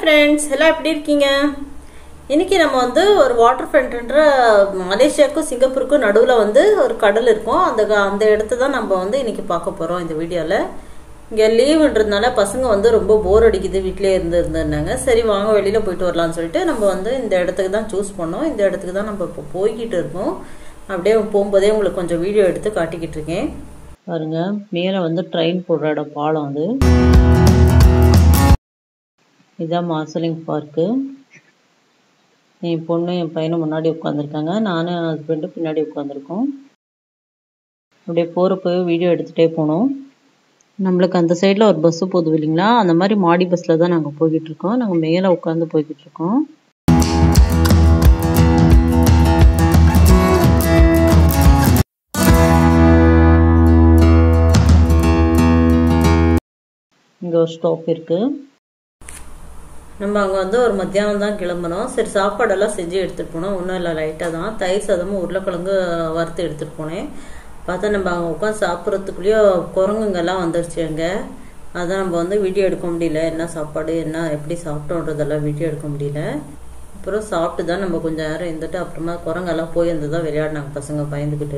Friends எல்லாம் எப்படி இருக்கீங்க இன்னைக்கு நம்ம வந்து ஒரு வாட்டர் ஃப்ரண்ட்ன்ற மலேசியாவுக்கும் சிங்கப்பூருக்கும் நடுவில் வந்து ஒரு கடல் இருக்கும் அந்த க- அந்த இடத்த தான் நம்ம வந்து இன்னைக்கு பார்க்க போகிறோம் இந்த வீடியோவில் இங்கே லீவுன்றதுனால பசங்க வந்து ரொம்ப போர் அடிக்குது வீட்டிலே இருந்து இருந்திருந்தாங்க சரி வாங்க வெளியில் போயிட்டு வரலாம்னு சொல்லிட்டு நம்ம வந்து இந்த இடத்துக்கு தான் சூஸ் பண்ணோம் இந்த இடத்துக்கு தான் நம்ம இப்போ போய்கிட்டு இருக்கோம் அப்படியே போகும்போதே உங்களுக்கு கொஞ்சம் வீடியோ எடுத்து காட்டிக்கிட்டு இருக்கேன் பாருங்க மேலே வந்து ட்ரெயின் போடுற இடம் பாலம் அது இதுதான் மார்சலிங் பார்க்கு என் பொண்ணு என் பையனும் முன்னாடி உட்காந்துருக்காங்க நானும் ஹஸ்பண்டும் பின்னாடி உட்காந்துருக்கோம் அப்படியே போகிறப்போ வீடியோ எடுத்துகிட்டே போனோம் நம்மளுக்கு அந்த சைடில் ஒரு பஸ்ஸு போகுது இல்லைங்களா அந்த மாதிரி மாடி பஸ்ஸில் தான் நாங்கள் போய்கிட்டு இருக்கோம் நாங்கள் மேலே உட்காந்து போய்கிட்டு இருக்கோம் இங்கே ஒரு ஸ்டாப் இருக்குது நம்ம அங்கே வந்து ஒரு மத்தியானம் தான் கிளம்புனோம் சரி சாப்பாடெல்லாம் செஞ்சு எடுத்துகிட்டு போனோம் ஒன்றும் இல்லை லைட்டாக தான் தயிர் சாதமும் உருளைக்கிழங்கு வறுத்து எடுத்துகிட்டு போனேன் பார்த்தா நம்ம அங்கே உட்காந்து சாப்பிட்றதுக்குள்ளேயோ குரங்குங்கெல்லாம் வந்துருச்சு அங்கே அதான் நம்ம வந்து வீடியோ எடுக்க முடியல என்ன சாப்பாடு என்ன எப்படி சாப்பிட்டோன்றதெல்லாம் வீடியோ எடுக்க முடியல அப்புறம் சாப்பிட்டு தான் நம்ம கொஞ்சம் நேரம் இருந்துட்டு அப்புறமா குரங்கெல்லாம் போய் வந்து தான் விளையாடினாங்க பசங்க பயந்துக்கிட்டு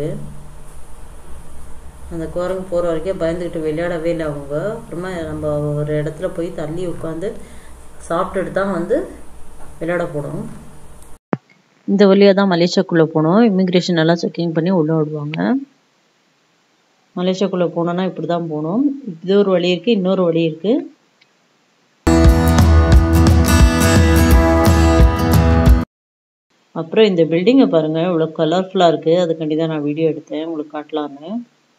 அந்த குரங்கு போகிற வரைக்கும் பயந்துக்கிட்டு விளையாடவே இல்லை அவங்க அப்புறமா நம்ம ஒரு இடத்துல போய் தள்ளி உட்காந்து சாப்பிட்டுட்டு தான் வந்து விளையாட போனோம் இந்த வழியாக தான் மலேசியாக்குள்ளே போனோம் இமிக்ரேஷன் எல்லாம் செக்கிங் பண்ணி உள்ளே விடுவாங்க மலேசியாக்குள்ளே போனோன்னா இப்படி தான் போகணும் இது ஒரு வழி இருக்குது இன்னொரு வழி இருக்குது அப்புறம் இந்த பில்டிங்கை பாருங்கள் இவ்வளோ கலர்ஃபுல்லாக இருக்குது அதுக்காண்டி தான் நான் வீடியோ எடுத்தேன் உங்களுக்கு காட்டலான்னு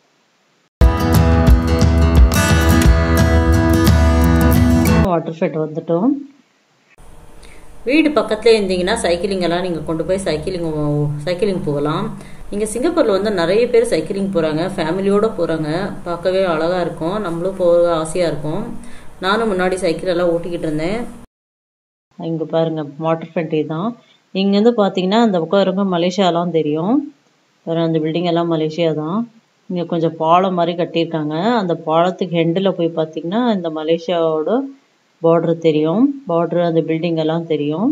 வாட்டர் ஃபெட் வந்துட்டோம் வீடு பக்கத்துலேயே இருந்தீங்கன்னா சைக்கிளிங் எல்லாம் நீங்கள் கொண்டு போய் சைக்கிளிங் சைக்கிளிங் போகலாம் நீங்கள் சிங்கப்பூரில் வந்து நிறைய பேர் சைக்கிளிங் போகிறாங்க ஃபேமிலியோடு போகிறாங்க பார்க்கவே அழகாக இருக்கும் நம்மளும் போக ஆசையாக இருக்கும் நானும் முன்னாடி சைக்கிள் எல்லாம் ஓட்டிக்கிட்டு இருந்தேன் இங்கே பாருங்க வாட்டர் ஃபென்ட்ரி தான் இங்கேருந்து பார்த்தீங்கன்னா அந்த பக்கம் இருக்க மலேசியாலாம் தெரியும் வேறு அந்த பில்டிங் எல்லாம் மலேசியா தான் இங்கே கொஞ்சம் பாலம் மாதிரி கட்டியிருக்காங்க அந்த பாலத்துக்கு ஹெண்டில் போய் பார்த்தீங்கன்னா இந்த மலேசியாவோட பார்டர் தெரியும் பார்டர் அந்த பில்டிங் எல்லாம் தெரியும்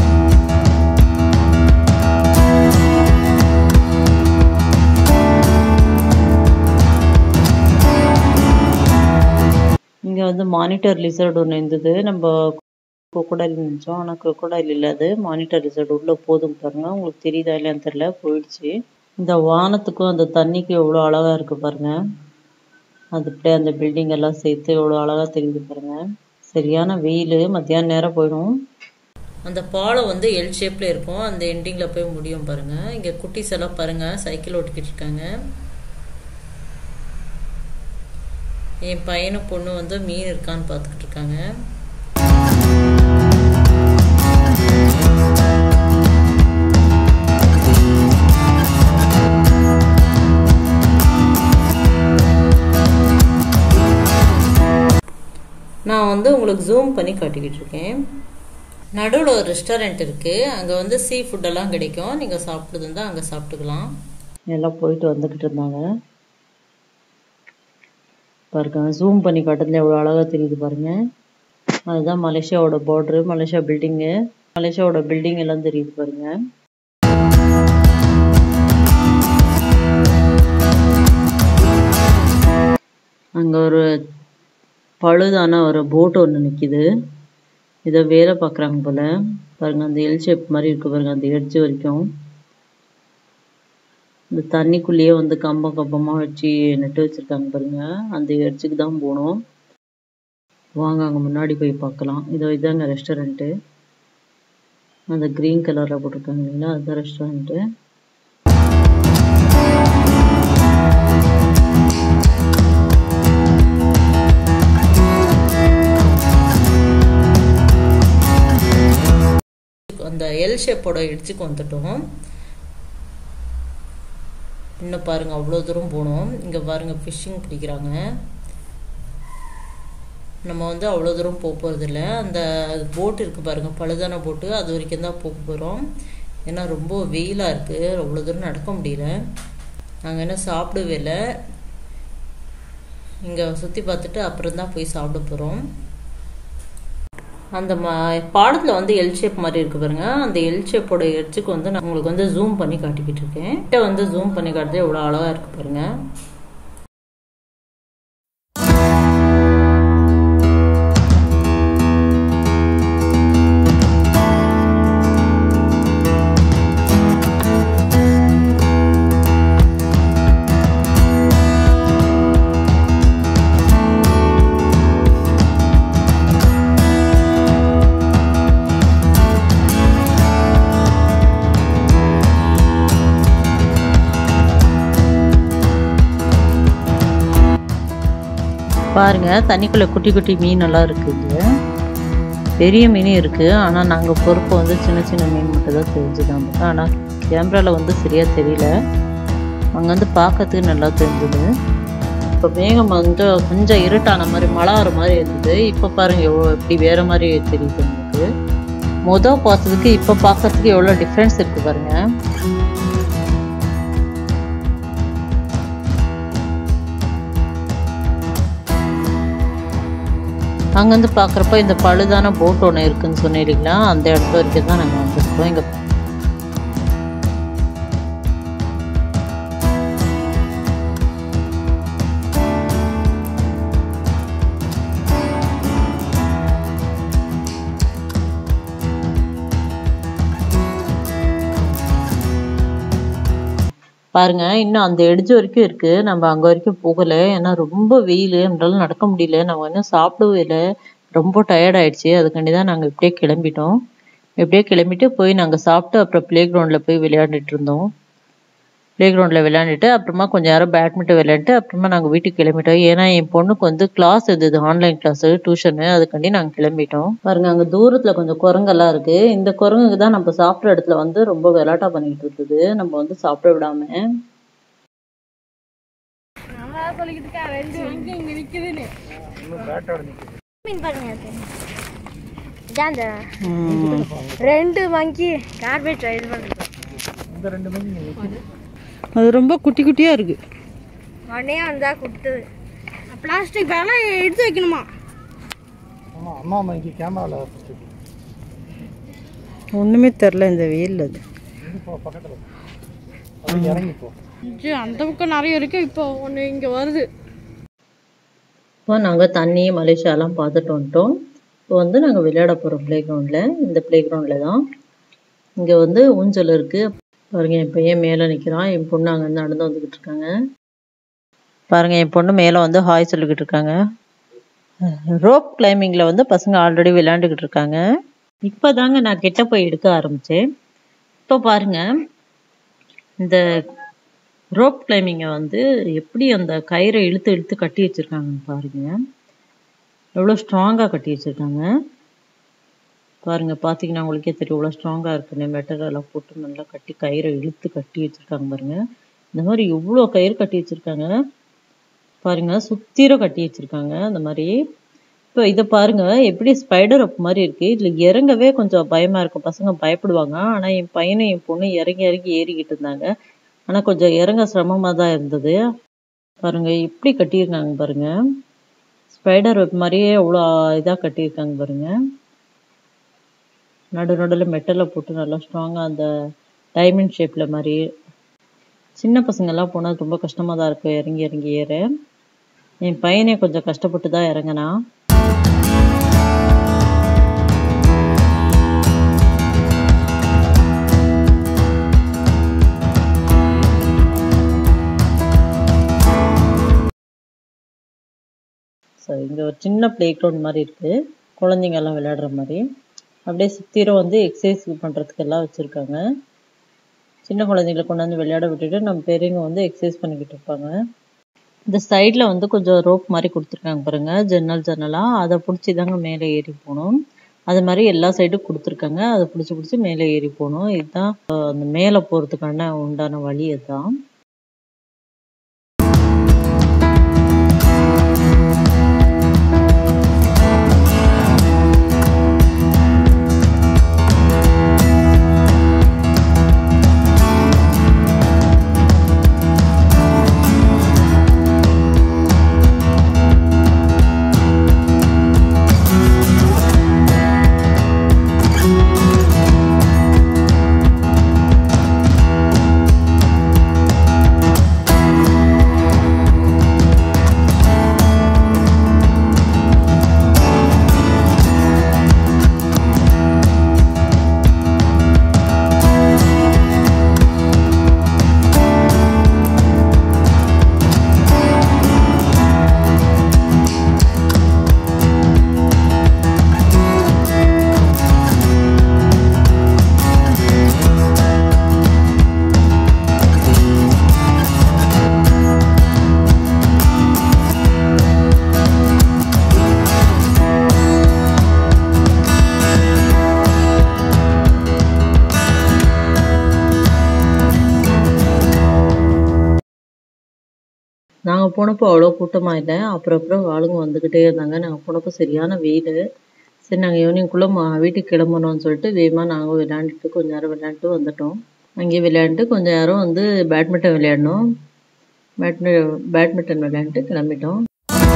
இங்கே வந்து மானிட்டர் லிசர்ட் ஒன்று இருந்தது நம்ம crocodile நினச்சோம் ஆனால் crocodile இல்லை அது மானிட்டர் லிசர்ட் உள்ளே போதும் பாருங்க உங்களுக்கு தெரியுதா இல்லையான்னு தெரியல போயிடுச்சு இந்த வானத்துக்கும் அந்த தண்ணிக்கும் எவ்வளோ அழகாக இருக்கு பாருங்க அது அப்படியே அந்த பில்டிங் எல்லாம் சேர்த்து எவ்வளோ அழகாக தெரியுது பாருங்க சரியான வெயில் மத்தியான நேரம் போயிடும் அந்த பாலம் வந்து எல் ஷேப்பில் இருக்கும் அந்த எண்டிங்கில் போய் முடியும் பாருங்கள் இங்கே குட்டீஸ் எல்லாம் பாருங்கள் சைக்கிள் ஓட்டிக்கிட்டு இருக்காங்க என் பையனும் பொண்ணு வந்து மீன் இருக்கான்னு பார்த்துக்கிட்டு இருக்காங்க நான் வந்து உங்களுக்கு ஜூம் பண்ணி காட்டிக்கிட்டு இருக்கேன் நடுவில் ஒரு ரெஸ்டாரண்ட் இருக்குது அங்கே வந்து சீ ஃபுட்டெல்லாம் கிடைக்கும் நீங்கள் சாப்பிட்றது இருந்தால் அங்கே சாப்பிட்டுக்கலாம் எல்லாம் போயிட்டு வந்துக்கிட்டு இருந்தாங்க பாருங்க ஜூம் பண்ணி காட்டுறதுல எவ்வளோ அழகாக தெரியுது பாருங்க அதுதான் மலேசியாவோட பார்டரு மலேசியா பில்டிங்கு மலேசியாவோட பில்டிங் எல்லாம் தெரியுது பாருங்க அங்கே ஒரு பழுதான ஒரு போட் ஒன்று நிற்கிது இதை வேலை பார்க்குறாங்க போல பாருங்க அந்த எல் ஷேப் மாதிரி இருக்கு பாருங்க அந்த எட்ஜ் வரைக்கும் இந்த தண்ணிக்குள்ளேயே வந்து கம்பம் கம்பமாக வச்சு நட்டு வச்சிருக்காங்க பாருங்க அந்த எட்ஜுக்கு தான் போகணும் வாங்க அங்கே முன்னாடி போய் பார்க்கலாம் இதோ இதாங்க ரெஸ்டாரண்ட்டு அந்த க்ரீன் கலரில் போட்டிருக்காங்க இல்லைங்களா அதுதான் ரெஸ்டாரண்ட்டு அந்த எல் ஷேப்போட எட்ஜுக்கு வந்துட்டோம் இன்னும் பாருங்க அவ்வளோ தூரம் போனோம் இங்கே பாருங்க ஃபிஷ்ஷிங் பிடிக்கிறாங்க நம்ம வந்து அவ்வளோ தூரம் போக போகிறதில்ல அந்த போட் இருக்குது பாருங்க பழுதான போட்டு அது வரைக்கும் தான் போக போகிறோம் ஏன்னா ரொம்ப வெயிலாக இருக்குது அவ்வளோ தூரம் நடக்க முடியல நாங்கள் என்ன சாப்பிடவே இல்லை இங்கே சுற்றி பார்த்துட்டு அப்புறம் தான் போய் சாப்பிட போகிறோம் அந்த ம பாடத்தில் வந்து எல் ஷேப் மாதிரி இருக்கு பாருங்க அந்த எல் ஷேப்போட எட்ஜுக்கு வந்து நான் உங்களுக்கு வந்து ஜூம் பண்ணி காட்டிக்கிட்டு இருக்கேன் கிட்ட வந்து ஜூம் பண்ணி காட்டுறது எவ்வளோ அழகாக இருக்கு பாருங்க பாருங்க தண்ணிக்குள்ள குட்டி குட்டி மீன் எல்லாம் இருக்குங்க பெரிய மீனும் இருக்கு ஆனா நாங்க பொறுப்பு வந்து சின்ன சின்ன மீன் மட்டும் தான் தெரிஞ்சுதான் ஆனா கேமரால வந்து சரியா தெரியல அங்க வந்து பார்க்கறதுக்கு நல்லா தெரிஞ்சது இப்போ மேகம் வந்து கொஞ்சம் இருட்டான மாதிரி மழை வர மாதிரி இருந்தது இப்போ பாருங்க எவ்வளோ எப்படி வேற மாதிரி தெரியுது உங்களுக்கு மொதல் பார்த்ததுக்கு இப்போ பார்க்கறதுக்கு எவ்வளோ டிஃப்ரென்ஸ் இருக்கு பாருங்க அங்கேருந்து பார்க்குறப்ப இந்த பழுதான போட் ஒன்று இருக்குன்னு சொன்னேன் இல்லைங்களா அந்த இடத்து வரைக்கும் தான் நாங்கள் வந்திருக்கோம் இங்கே பாருங்க இன்னும் அந்த எட்ஜ் வரைக்கும் இருக்கு நம்ம அங்க வரைக்கும் போகல ஏன்னா ரொம்ப வெயில் நம்மளால நடக்க முடியல நம்ம இன்னும் சாப்பிடவே இல்லை ரொம்ப டயர்ட் ஆயிடுச்சு அதுக்காண்டி தான் நாங்கள் இப்படியே கிளம்பிட்டோம் இப்படியே கிளம்பிட்டு போய் நாங்கள் சாப்பிட்டு அப்புறம் ப்ளே கிரவுண்டில் போய் விளையாண்டுட்டு இருந்தோம் ப்ளே கிரவுண்டில் விளையாண்டுட்டு அப்புறமா கொஞ்சம் நேரம் பேட்மிண்டன் விளையாண்டுட்டு அப்புறமா நாங்கள் வீட்டுக்கு கிளம்பிட்டோம் ஏன்னா என் பொண்ணுக்கு வந்து கிளாஸ் இருந்தது ஆன்லைன் கிளாஸ் டியூஷனு அதுக்காண்டி நாங்கள் கிளம்பிட்டோம் பாருங்க அங்கே தூரத்தில் கொஞ்சம் குரங்கெல்லாம் இருக்கு இந்த குரங்குக்கு தான் நம்ம சாப்பிட்ற இடத்துல வந்து ரொம்ப விளையாட்டா பண்ணிட்டு இருந்தது நம்ம வந்து சாப்பிட விடாம நான் சொல்லிக்கிட்டு இருக்கேன் ரெண்டு வங்கி இங்க நிக்குதுன்னு மீன் பாருங்க அது. இதான் அந்த ரெண்டு வங்கி கார்பேட் இது பண்ணுறோம் அது ரொம்ப குட்டி குட்டியா இருக்கு உடனே வந்தா கொடுத்தது பிளாஸ்டிக் பேலாம் எடுத்து வைக்கணுமா ஆமாம் அம்மா அம்மா இங்கே கேமராவில் ஒண்ணுமே தெரில இந்த வெயில் அது போ பக்கத்தில் அப்படி இறங்கி போ ஐயோ, அந்த பக்கம் நிறைய இருக்கு இப்போ ஒன்று இங்கே வருது இப்போ நாங்கள் தண்ணி மலேசியாலாம் பார்த்துட்டு வந்துட்டோம் இப்போ வந்து நாங்கள் விளையாட போகிறோம் ப்ளே கிரவுண்டில் இந்த ப்ளே கிரவுண்டில் தான் இங்கே வந்து ஊஞ்சல் இருக்குது பாருங்க என் பையன் மேலே நிற்கிறான் என் பொண்ணு அங்கேருந்து நடந்து வந்துக்கிட்டு இருக்காங்க பாருங்க என் பொண்ணு மேலே வந்து ஹாய் சொல்லிக்கிட்டு இருக்காங்க ரோப் கிளைம்பிங்கில் வந்து பசங்க ஆல்ரெடி விளையாண்டுக்கிட்டு இருக்காங்க இப்போ தாங்க நான் கிட்ட போய் எடுக்க ஆரம்பித்தேன் இப்போ பாருங்க இந்த ரோப் கிளைம்பிங்கை வந்து எப்படி அந்த கயிறை இழுத்து இழுத்து கட்டி வச்சிருக்காங்கன்னு பாருங்க எவ்வளோ ஸ்ட்ராங்காக கட்டி வச்சிருக்காங்க பாருங்க பார்த்தீங்கன்னா உங்களுக்கே தெரியும் எவ்வளோ ஸ்ட்ராங்காக இருக்குன்னு மெட்டரெல்லாம் போட்டு நல்லா கட்டி கயிறை இழுத்து கட்டி வச்சிருக்காங்க பாருங்க இந்த மாதிரி எவ்வளோ கயிறு கட்டி வச்சிருக்காங்க பாருங்க சுத்திரம் கட்டி வச்சிருக்காங்க அந்த மாதிரி இப்போ இதை பாருங்க எப்படி ஸ்பைடர் அப் மாதிரி இருக்கு இதுல இறங்கவே கொஞ்சம் பயமா இருக்கும் பசங்க பயப்படுவாங்க ஆனா என் பையனும் என் பொண்ணு இறங்கி இறங்கி ஏறிக்கிட்டு இருந்தாங்க ஆனா கொஞ்சம் இறங்க சிரமமா தான் இருந்தது பாருங்க எப்படி கட்டியிருக்காங்க பாருங்க ஸ்பைடர் வெப் மாதிரியே எவ்வளோ இதா கட்டியிருக்காங்க பாருங்க நடு நடுவில் மெட்டலை போட்டு நல்லா ஸ்ட்ராங்காக அந்த டைமண்ட் ஷேப்பில் மாதிரி சின்ன பசங்கெல்லாம் போனால் ரொம்ப கஷ்டமாக தான் இருக்கும் இறங்கி இறங்கி ஏற என் பையனே கொஞ்சம் கஷ்டப்பட்டு தான் இறங்கினான் ஸோ இங்கே ஒரு சின்ன ப்ளே கிரவுண்ட் மாதிரி இருக்குது குழந்தைங்க எல்லாம் விளையாடுற மாதிரி அப்படியே சுத்திரம் வந்து எக்ஸசைஸ் பண்ணுறதுக்கு எல்லாம் வச்சுருக்காங்க சின்ன குழந்தைங்களை கொண்டு வந்து விளையாட விட்டுட்டு நம்ம பெரியவங்க வந்து எக்ஸசைஸ் பண்ணிக்கிட்டு இருப்பாங்க இந்த சைடில் வந்து கொஞ்சம் ரோப் மாதிரி கொடுத்துருக்காங்க பாருங்க ஜன்னல் ஜன்னலாக அதை பிடிச்சி தாங்க மேலே ஏறி போகணும் அது மாதிரி எல்லா சைடும் கொடுத்துருக்காங்க அதை பிடிச்சி பிடிச்சி மேலே ஏறி போகணும் இதுதான் அஹ், அந்த மேலே போகிறதுக்கான உண்டான வழி அதுதான் நாங்கள் போனப்போ அவ்வளோ கூட்டமாக இல்லை அப்புறம் அப்புறம் ஆளுங்க வந்துக்கிட்டே இருந்தாங்க நாங்கள் போனப்போ சரியான வெயில் சரி நாங்கள் ஈவினிங்குள்ளே மா வீட்டுக்கு கிளம்பணும்னு சொல்லிட்டு வேகமாக நாங்கள் விளையாண்டுட்டு கொஞ்ச நேரம் விளையாண்டுட்டு வந்துட்டோம் அங்கேயே விளையாண்டுட்டு கொஞ்ச நேரம் வந்து பேட்மிண்டன் விளையாடணும் பேட்மி பேட்மிண்டன் விளையாண்டுட்டு கிளம்பிட்டோம்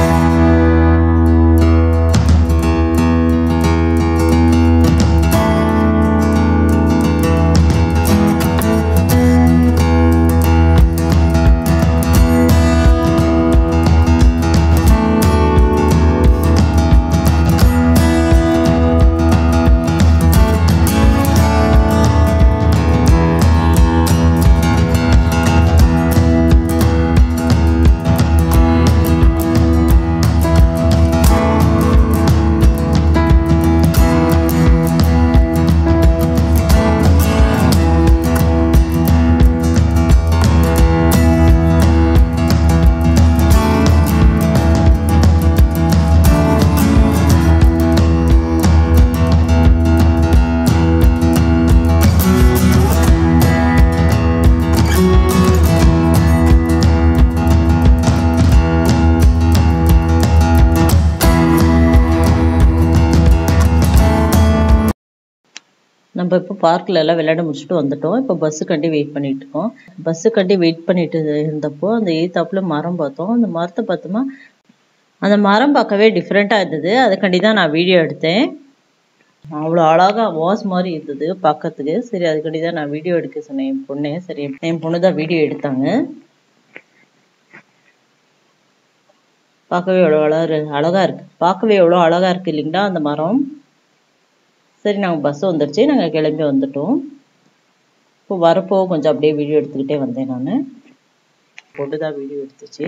நம்ம இப்போ பார்க்கில் எல்லாம் விளையாட முடிச்சுட்டு வந்துட்டோம் இப்போ பஸ்ஸுக்காண்டி வெயிட் பண்ணிட்டு இருக்கோம் பஸ்ஸுக்காண்டி வெயிட் பண்ணிட்டு இருந்தப்போ அந்த எய்த்தாப்புல மரம் பார்த்தோம் அந்த மரத்தை பார்த்தோமா அந்த மரம் பார்க்கவே டிஃப்ரெண்ட்டாக இருந்தது அதுக்காண்டி தான் நான் வீடியோ எடுத்தேன் அவ்வளோ அழகாக வாஸ் மாதிரி இருந்தது பார்க்கறதுக்கு சரி அதுக்காண்டி தான் நான் வீடியோ எடுக்க சொன்னேன் என் பொண்ணு சரி என் பொண்ணு தான் வீடியோ எடுத்தாங்க பார்க்கவே எவ்வளோ அழகா அழகா இருக்கு பார்க்கவே எவ்வளோ அழகா இருக்கு இல்லைங்களா அந்த மரம் சரி நாங்கள் பஸ் வந்துடுச்சு நாங்கள் கிளம்பி வந்துட்டோம் இப்போ வரப்போ கொஞ்சம் அப்படியே வீடியோ எடுத்துக்கிட்டே வந்தேன் நான் பொண்ணு தான் வீடியோ எடுத்துச்சு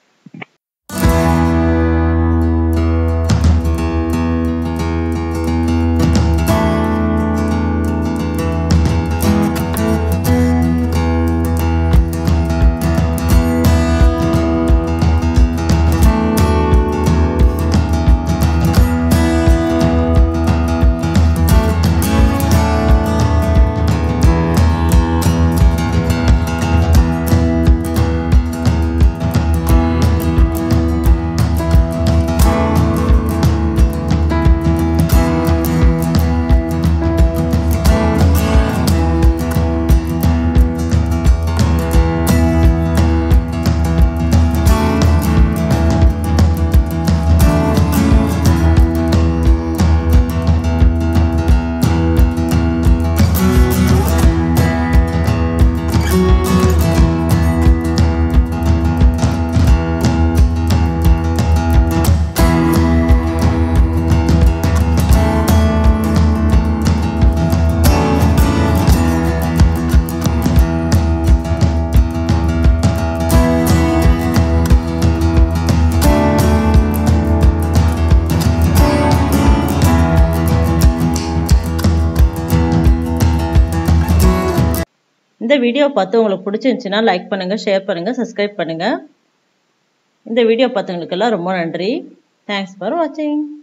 இந்த வீடியோ பார்த்து உங்களுக்கு பிடிச்சிருந்துச்சுன்னா லைக் பண்ணுங்கள் ஷேர் பண்ணுங்கள் சப்ஸ்கிரைப் பண்ணுங்கள் இந்த வீடியோ பார்த்தவங்களுக்கெல்லாம் ரொம்ப நன்றி தேங்க்ஸ் ஃபார் வாட்சிங்